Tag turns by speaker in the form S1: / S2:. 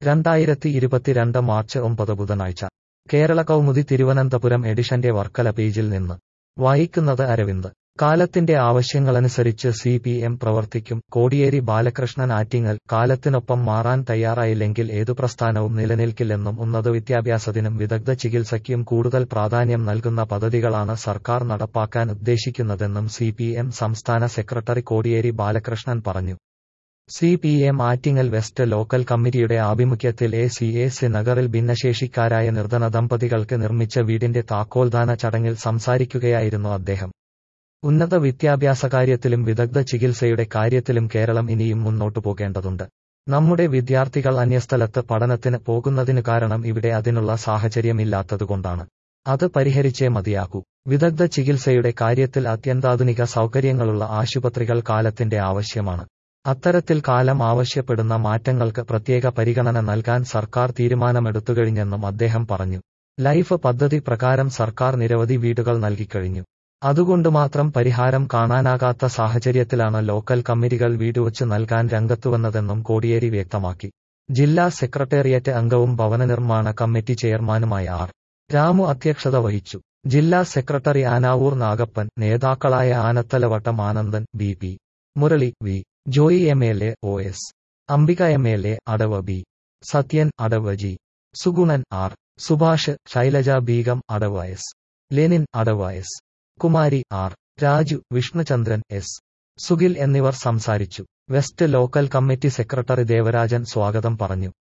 S1: രണ്ടായിരത്തി ഇരുപത്തിരണ്ട് മാർച്ച് ഒമ്പത് ബുധനാഴ്ച കേരള കൗമുദി തിരുവനന്തപുരം എഡിഷന്റെ വർക്കല പേജിൽ നിന്ന് വായിക്കുന്നത് അരവിന്ദ് കാലത്തിന്റെ ആവശ്യങ്ങളനുസരിച്ച് സി പി എം പ്രവർത്തിക്കും കോടിയേരി ബാലകൃഷ്ണൻ ആറ്റിങ്ങൽ കാലത്തിനൊപ്പം മാറാൻ തയ്യാറായില്ലെങ്കിൽ ഏതു പ്രസ്ഥാനവും നിലനിൽക്കില്ലെന്നും ഉന്നത വിദ്യാഭ്യാസത്തിനും വിദഗ്ധ ചികിത്സയ്ക്കും കൂടുതൽ പ്രാധാന്യം നൽകുന്ന പദ്ധതികളാണ് സർക്കാർ നടപ്പാക്കാൻ ഉദ്ദേശിക്കുന്നതെന്നും സി പി എം സംസ്ഥാന സെക്രട്ടറി കോടിയേരി ബാലകൃഷ്ണൻ പറഞ്ഞു C P M Attingal west local കമ്മിറ്റിയുടെ ആഭിമുഖ്യത്തിൽ എ സി എ സി നഗറിൽ ഭിന്നശേഷിക്കാരായ നിർധന ദമ്പതികൾക്ക് നിർമ്മിച്ച വീടിന്റെ താക്കോൽദാന ചടങ്ങിൽ സംസാരിക്കുകയായിരുന്നു അദ്ദേഹം ഉന്നത വിദ്യാഭ്യാസ കാര്യത്തിലും വിദഗ്ധ ചികിത്സയുടെ കാര്യത്തിലും കേരളം ഇനിയും മുന്നോട്ടു പോകേണ്ടതുണ്ട് നമ്മുടെ വിദ്യാർത്ഥികൾ അന്യസ്ഥലത്ത് പഠനത്തിന് പോകുന്നതിനു കാരണം ഇവിടെ അതിനുള്ള സാഹചര്യമില്ലാത്തതുകൊണ്ടാണ് അത് പരിഹരിച്ചേ മതിയാകൂ വിദഗ്ധ ചികിത്സയുടെ കാര്യത്തിൽ അത്യന്താധുനിക സൗകര്യങ്ങളുള്ള ആശുപത്രികൾ കാലത്തിന്റെ ആവശ്യമാണ് അത്തരത്തിൽ കാലം ആവശ്യപ്പെടുന്ന മാറ്റങ്ങൾക്ക് പ്രത്യേക പരിഗണന നൽകാൻ സർക്കാർ തീരുമാനമെടുത്തുകഴിഞ്ഞെന്നും അദ്ദേഹം പറഞ്ഞു ലൈഫ് പദ്ധതി പ്രകാരം സർക്കാർ നിരവധി വീടുകൾ നൽകിക്കഴിഞ്ഞു അതുകൊണ്ട് മാത്രം പരിഹാരം കാണാനാകാത്ത സാഹചര്യത്തിലാണ് ലോക്കൽ കമ്മിറ്റികൾ വീടുവച്ച് നൽകാൻ രംഗത്തുവന്നതെന്നും കോടിയേരി വ്യക്തമാക്കി ജില്ലാ സെക്രട്ടേറിയറ്റ് അംഗവും ഭവന നിർമ്മാണ കമ്മിറ്റി ചെയർമാനുമായ ആർ രാമു അധ്യക്ഷത വഹിച്ചു ജില്ലാ സെക്രട്ടറി ആനാവൂർ നാഗപ്പൻ നേതാക്കളായ Anathalavattom Anandan B P Murali V Joy M L A O S Ambika M L A അടവ ബി സത്യൻ അടവ ജി സുഗുണൻ ആർ സുഭാഷ് ശൈലജ ബീഗം അടവ എസ് ലെനിൻ അടവ S Kumari R Raju Vishnuchandran S Sugil എന്നിവർ സംസാരിച്ചു west local committee secretary Devarajan സ്വാഗതം പറഞ്ഞു